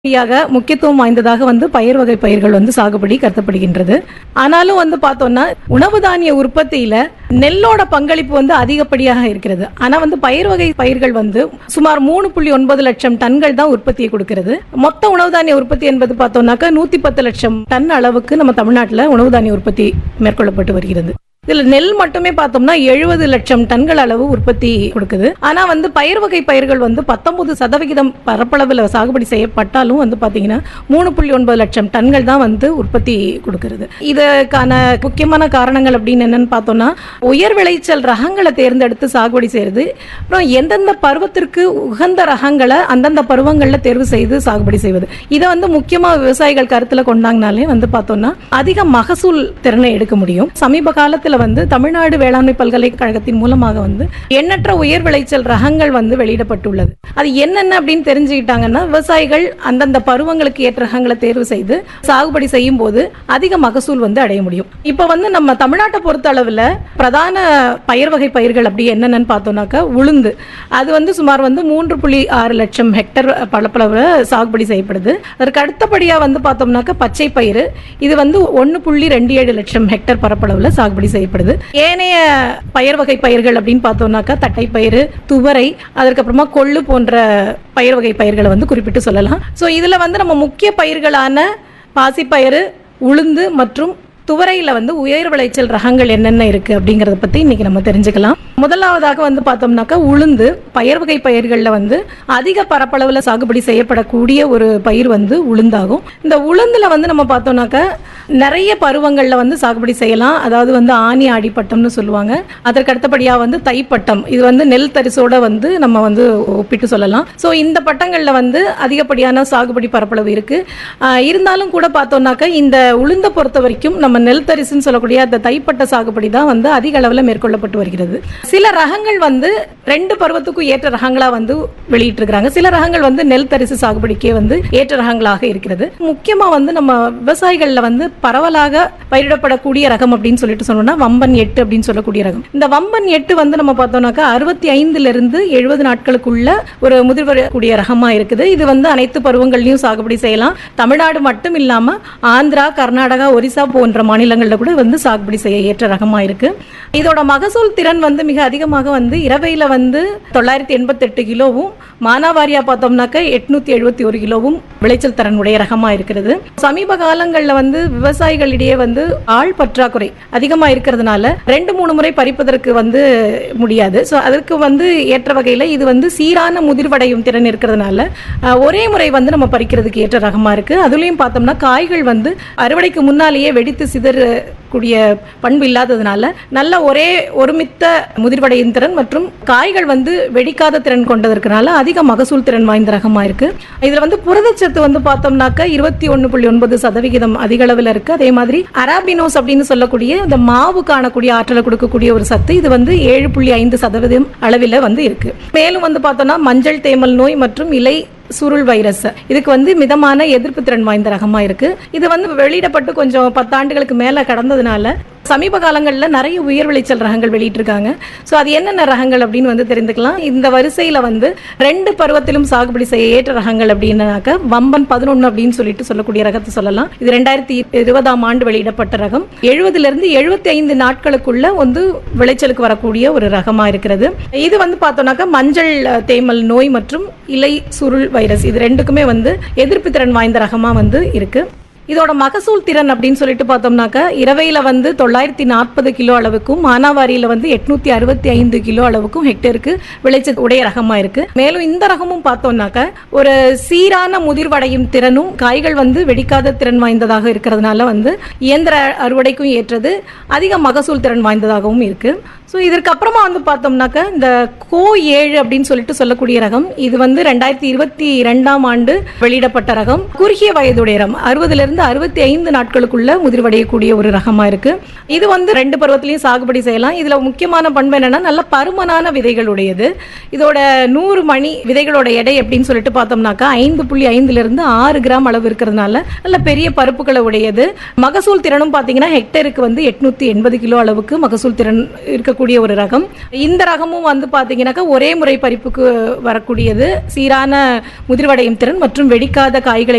யாக முக்கியத்துவம் வாய்ந்ததாக வந்து பயிர் வகை பயிர்கள் வந்து சாகுபடி கருதப்படுகின்றது ஆனாலும் வந்து பார்த்தோம்னா உணவு தானிய உற்பத்தியில நெல்லோட பங்களிப்பு வந்து அதிகப்படியாக இருக்கிறது ஆனா வந்து பயிர் வகை பயிர்கள் வந்து சுமார் மூணு புள்ளி ஒன்பது லட்சம் டன்கள் தான் உற்பத்தியை கொடுக்கிறது மொத்த உணவு தானிய உற்பத்தி என்பது பார்த்தோம்னாக்கா நூத்தி பத்து லட்சம் டன் அளவுக்கு நம்ம தமிழ்நாட்டில் உணவு தானிய உற்பத்தி மேற்கொள்ளப்பட்டு வருகிறது இதுல நெல் மட்டுமே பார்த்தோம்னா எழுபது லட்சம் டன்கள் அளவு உற்பத்தி கொடுக்குது ஆனா வந்து பயிர் வகை பயிர்கள் வந்து பத்தொன்பது சதவிகிதம் பரப்பளவில் சாகுபடி செய்யப்பட்டாலும் வந்து பாத்தீங்கன்னா மூணு புள்ளி ஒன்பது லட்சம் டன்கள் தான் வந்து உற்பத்தி கொடுக்கிறது இதுக்கான முக்கியமான காரணங்கள் அப்படின்னு என்னன்னு பார்த்தோம்னா உயர் விளைச்சல் ரகங்களை தேர்ந்தெடுத்து சாகுபடி செய்யறது அப்புறம் எந்தெந்த பருவத்திற்கு உகந்த ரகங்களை அந்தந்த பருவங்கள்ல தேர்வு செய்து சாகுபடி செய்வது இதை வந்து முக்கியமா விவசாயிகள் கருத்துல கொண்டாங்கனாலே வந்து பார்த்தோம்னா அதிக மகசூல் திறனை எடுக்க முடியும் சமீப காலத்துல வந்து தமிழ்நாடு வேளாண்மை பல்கலைக்கழகத்தின் மூலமாக வந்து எண்ணற்ற உயர் விளைச்சல் ரகங்கள் வந்து வெளியிடப்பட்டுள்ளது அது என்னென்ன அப்படின்னு தெரிஞ்சுக்கிட்டாங்கன்னா விவசாயிகள் அந்தந்த பருவங்களுக்கு ஏற்ற ரகங்களை தேர்வு செய்து சாகுபடி செய்யும் போது அதிக மகசூல் வந்து அடைய முடியும் இப்ப வந்து நம்ம தமிழ்நாட்டை பொறுத்த அளவுல பிரதான பயிர் வகை பயிர்கள் அப்படி என்னென்னு பார்த்தோம்னாக்கா உளுந்து அது வந்து சுமார் வந்து மூன்று புள்ளி ஆறு லட்சம் ஹெக்டர் பரப்பளவுல சாகுபடி செய்யப்படுது அதற்கு அடுத்தபடியா வந்து பார்த்தோம்னாக்கா பச்சை பயிறு இது வந்து ஒன்னு புள்ளி ரெண்டு ஏழு லட்சம் ஹெக்டர் பரப்பளவுல சாகுபடி செய்யப்படுது ஏனைய பயிர் வகை பயிர்கள் அப்படின்னு பார்த்தோம்னாக்கா தட்டைப்பயிறு துவரை அதற்கப்புறமா கொள்ளு போன்ற பயிர் வகை பயிர்களை வந்து குறிப்பிட்டு சொல்லலாம் ஸோ இதுல வந்து நம்ம முக்கிய பயிர்களான பாசிப்பயிறு உளுந்து மற்றும் துவரையில வந்து உயர் விளைச்சல் ரகங்கள் என்னென்ன இருக்கு அப்படிங்கறத பத்தி இன்னைக்கு நம்ம தெரிஞ்சுக்கலாம் முதலாவதாக வந்து பார்த்தோம்னாக்கா உளுந்து பயிர் வகை பயிர்கள்ல வந்து அதிக பரப்பளவுல சாகுபடி செய்யப்படக்கூடிய ஒரு பயிர் வந்து உளுந்தாகும் இந்த உளுந்துல வந்து நம்ம பார்த்தோம்னாக்கா நிறைய பருவங்கள்ல வந்து சாகுபடி செய்யலாம் அதாவது வந்து ஆனி ஆடிப்பட்டம்னு சொல்லுவாங்க அதற்கு அடுத்தபடியா வந்து தைப்பட்டம் இது வந்து நெல் தரிசோட வந்து நம்ம வந்து ஒப்பிட்டு சொல்லலாம் ஸோ இந்த பட்டங்கள்ல வந்து அதிகப்படியான சாகுபடி பரப்பளவு இருக்கு ஆஹ் இருந்தாலும் கூட பார்த்தோம்னாக்கா இந்த உளுந்த பொறுத்த வரைக்கும் நம்ம நெல் தரிசுன்னு சொல்லக்கூடிய அந்த தைப்பட்ட சாகுபடி தான் வந்து அதிக அளவில் மேற்கொள்ளப்பட்டு வருகிறது சில ரகங்கள் வந்து ரெண்டு பருவத்துக்கும் ஏற்ற ரகங்களா வந்து வெளியிட்டு இருக்காங்க சில ரகங்கள் வந்து நெல் தரிசு சாகுபடிக்கே வந்து ஏற்ற ரகங்களாக இருக்கிறது முக்கியமா வந்து நம்ம விவசாயிகள்ல வந்து பரவலாக பயிரிடப்படக்கூடிய ரகம் அப்படின்னு சொல்லிட்டு சொன்னோம்னா வம்பன் எட்டு அப்படின்னு சொல்லக்கூடிய ரகம் இந்த வம்பன் எட்டு வந்து நம்ம பார்த்தோம்னாக்கா அறுபத்தி ஐந்துல இருந்து எழுபது நாட்களுக்குள்ள ஒரு முதிர்வரக்கூடிய ரகமா இருக்குது இது வந்து அனைத்து பருவங்கள்லயும் சாகுபடி செய்யலாம் தமிழ்நாடு மட்டும் இல்லாம ஆந்திரா கர்நாடகா ஒரிசா போன்ற மாநிலங்கள்ல கூட வந்து சாகுபடி செய்ய ஏற்ற ரகமா இருக்கு இதோட மகசூல் திறன் வந்து மிக அதிகமாக வந்து இரவையில வந்து தொள்ளாயிரத்தி எண்பத்தெட்டு கிலோவும் மானாவாரியா பார்த்தோம்னாக்க எட்நூத்தி எழுபத்தி ஒரு கிலோவும் விளைச்சல் திறன் உடைய ரகமா இருக்கிறது சமீப காலங்கள்ல வந்து விவசாயிகளிடையே வந்து ஆள் பற்றாக்குறை அதிகமா இருக்கிறதுனால ரெண்டு மூணு முறை பறிப்பதற்கு வந்து முடியாது ஸோ அதற்கு வந்து ஏற்ற வகையில இது வந்து சீரான முதிர்வடையும் திறன் இருக்கிறதுனால அஹ், ஒரே முறை வந்து நம்ம பறிக்கிறதுக்கு ஏற்ற ரகமா இருக்கு அதுலயும் பார்த்தோம்னா காய்கள் வந்து அறுவடைக்கு முன்னாலேயே வெடித்து சிதறக்கூடிய பண்பு இல்லாததுனால நல்ல ஒரே ஒருமித்த முதிர்வடையும் திறன் மற்றும் காய்கள் வந்து வெடிக்காத திறன் கொண்டதற்கனால அதிக மகசூல் திறன் வாய்ந்த ரகமா இருக்கு இதுல வந்து புரதச்சத்து வந்து பார்த்தோம்னாக்க இருபத்தி ஒன்னு புள்ளி ஒன்பது சதவிகிதம் அதிக அளவில் இருக்கு அதே மாதிரி அராபினோஸ் அப்படின்னு சொல்லக்கூடிய இந்த மாவு காணக்கூடிய ஆற்றலை கொடுக்கக்கூடிய ஒரு சத்து இது வந்து ஏழு புள்ளி ஐந்து சதவீதம் அளவில் வந்து இருக்கு மேலும் வந்து பார்த்தோம்னா மஞ்சள் தேமல் நோய் மற்றும் இலை சுருள் வைரஸ் இதுக்கு வந்து மிதமான எதிர்ப்பு திறன் வாய்ந்த ரகமா இருக்கு இது வந்து வெளியிடப்பட்டு கொஞ்சம் பத்தாண்டுகளுக்கு மேல கடந்ததுனால சமீப காலங்களில் நிறைய உயர் விளைச்சல் ரகங்கள் வெளியிட்டிருக்காங்க ஸோ அது என்னென்ன ரகங்கள் அப்படின்னு வந்து தெரிந்துக்கலாம் இந்த வரிசையில் வந்து ரெண்டு பருவத்திலும் சாகுபடி செய்ய ஏற்ற ரகங்கள் அப்படின்னாக்க வம்பன் பதினொன்று அப்படின்னு சொல்லிட்டு சொல்லக்கூடிய ரகத்தை சொல்லலாம் இது ரெண்டாயிரத்தி இருபதாம் ஆண்டு வெளியிடப்பட்ட ரகம் எழுபதுல இருந்து எழுபத்தி ஐந்து நாட்களுக்குள்ள வந்து விளைச்சலுக்கு வரக்கூடிய ஒரு ரகமா இருக்கிறது இது வந்து பார்த்தோம்னாக்கா மஞ்சள் அஹ், தேமல் நோய் மற்றும் இலை சுருள் வைரஸ் இது ரெண்டுக்குமே வந்து எதிர்ப்பு திறன் வாய்ந்த ரகமா வந்து இருக்கு இதோட மகசூல் திறன் அப்படின்னு சொல்லிட்டு பார்த்தோம்னாக்கா இரவையில வந்து தொள்ளாயிரத்தி நாற்பது கிலோ அளவுக்கும் மானாவாரியில வந்து எட்நூத்தி அறுபத்தி ஐந்து கிலோ அளவுக்கும் ஹெக்டருக்கு விளைச்சல் உடைய ரகமா இருக்கு மேலும் இந்த ரகமும் பார்த்தோம்னாக்கா ஒரு சீரான முதிர்வடையும் திறனும் காய்கள் வந்து வெடிக்காத திறன் வாய்ந்ததாக இருக்கிறதுனால வந்து இயந்திர அறுவடைக்கும் ஏற்றது அதிக மகசூல் திறன் வாய்ந்ததாகவும் இருக்கு ஸோ இதற்கு அப்புறமா வந்து பார்த்தோம்னாக்கா இந்த கோ ஏழு அப்படின்னு சொல்லிட்டு சொல்லக்கூடிய ரகம் இது வந்து ரெண்டாயிரத்தி இருபத்தி ரெண்டாம் ஆண்டு வெளியிடப்பட்ட ரகம் குறுகிய வயதுடைய ரகம் அறுபதுல இருந்து அறுபத்தி ஐந்து நாட்களுக்குள்ள முதிர்வடையக்கூடிய ஒரு ரகமா இருக்கு இது வந்து ரெண்டு பருவத்திலையும் சாகுபடி செய்யலாம் இதுல முக்கியமான பண்பு என்னன்னா நல்ல பருமனான விதைகள் உடையது இதோட நூறு மணி விதைகளோட எடை அப்படின்னு சொல்லிட்டு பார்த்தோம்னாக்கா ஐந்து புள்ளி ஐந்துல இருந்து ஆறு கிராம் அளவு இருக்கிறதுனால நல்ல பெரிய பருப்புகளை உடையது மகசூல் திறனும் பார்த்தீங்கன்னா ஹெக்டருக்கு வந்து எட்நூத்தி எண்பது கிலோ அளவுக்கு மகசூல் திறன் இருக்கக்கூடிய ஒரு ரகம் இந்த ரகமும் வந்து பார்த்தீங்கன்னாக்கா ஒரே முறை பறிப்புக்கு வரக்கூடியது சீரான முதிர்வடையும் திறன் மற்றும் வெடிக்காத காய்களை